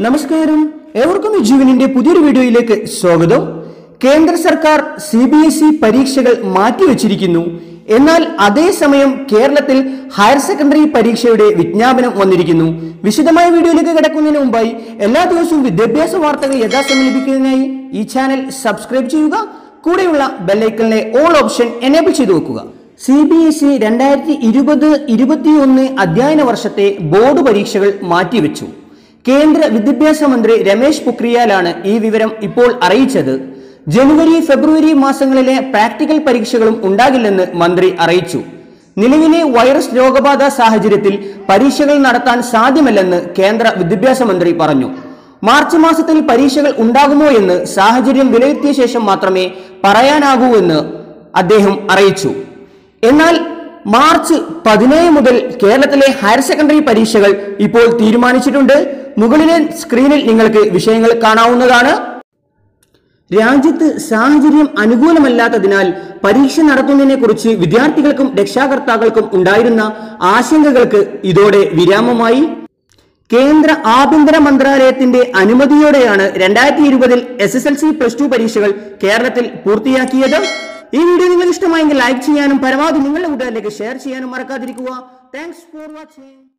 നമസ്കാരം ഏവർക്കും ഈ ജീവനിന്റെ പുതിയൊരു വീഡിയോയിലേക്ക് സ്വാഗതം കേന്ദ്ര സർക്കാർ സി ബി എസ് ഇ പരീക്ഷകൾ മാറ്റിവെച്ചിരിക്കുന്നു എന്നാൽ അതേസമയം കേരളത്തിൽ ഹയർ സെക്കൻഡറി പരീക്ഷയുടെ വിജ്ഞാപനം വന്നിരിക്കുന്നു വിശദമായ വീഡിയോയിലേക്ക് കിടക്കുന്നതിന് മുമ്പായി എല്ലാ ദിവസവും വിദ്യാഭ്യാസ വാർത്തകൾ യഥാസമയം ലഭിക്കുന്നതിനായി ഈ ചാനൽ സബ്സ്ക്രൈബ് ചെയ്യുക കൂടെയുള്ള ബെല്ലൈക്കലിനെ ഓൾ ഓപ്ഷൻ എനേബിൾ ചെയ്തു വെക്കുക സി ബി എസ് ഇ രണ്ടായിരത്തി ഇരുപത് ഇരുപത്തിയൊന്ന് അധ്യയന വർഷത്തെ ബോർഡ് പരീക്ഷകൾ മാറ്റിവെച്ചു കേന്ദ്ര വിദ്യാഭ്യാസ മന്ത്രി രമേശ് പൊക്രിയാലാണ് ഈ വിവരം ഇപ്പോൾ അറിയിച്ചത് ജനുവരി ഫെബ്രുവരി മാസങ്ങളിലെ പ്രാക്ടിക്കൽ പരീക്ഷകളും ഉണ്ടാകില്ലെന്ന് മന്ത്രി അറിയിച്ചു നിലവിലെ വൈറസ് രോഗബാധ സാഹചര്യത്തിൽ പരീക്ഷകൾ നടത്താൻ സാധ്യമല്ലെന്ന് കേന്ദ്ര വിദ്യാഭ്യാസ മന്ത്രി പറഞ്ഞു മാർച്ച് മാസത്തിൽ പരീക്ഷകൾ ഉണ്ടാകുമോ എന്ന് സാഹചര്യം വിലയിരുത്തിയ ശേഷം മാത്രമേ പറയാനാകൂ എന്ന് അദ്ദേഹം അറിയിച്ചു എന്നാൽ മാർച്ച് പതിനേഴ് മുതൽ കേരളത്തിലെ ഹയർ സെക്കൻഡറി പരീക്ഷകൾ ഇപ്പോൾ തീരുമാനിച്ചിട്ടുണ്ട് മുകളിലെ സ്ക്രീനിൽ നിങ്ങൾക്ക് വിഷയങ്ങൾ കാണാവുന്നതാണ് രാജ്യത്ത് സാഹചര്യം അനുകൂലമല്ലാത്തതിനാൽ പരീക്ഷ നടത്തുന്നതിനെ കുറിച്ച് വിദ്യാർത്ഥികൾക്കും രക്ഷാകർത്താക്കൾക്കും ഉണ്ടായിരുന്ന ആശങ്കകൾക്ക് ഇതോടെ വിരാമമായി കേന്ദ്ര ആഭ്യന്തര മന്ത്രാലയത്തിന്റെ അനുമതിയോടെയാണ് രണ്ടായിരത്തി ഇരുപതിൽ S S L C plus two പരീക്ഷകൾ കേരളത്തിൽ പൂർത്തിയാക്കിയത് ഈ വീഡിയോ നിങ്ങൾക്ക് ഇഷ്ടമായെങ്കിൽ ലൈക്ക് ചെയ്യാനും പരമാവധി നിങ്ങളുടെ കൂട്ടുകാരിലേക്ക് ഷെയർ ചെയ്യാനും മറക്കാതിരിക്കുക താങ്ക്സ് ഫോർ വാച്ചിങ്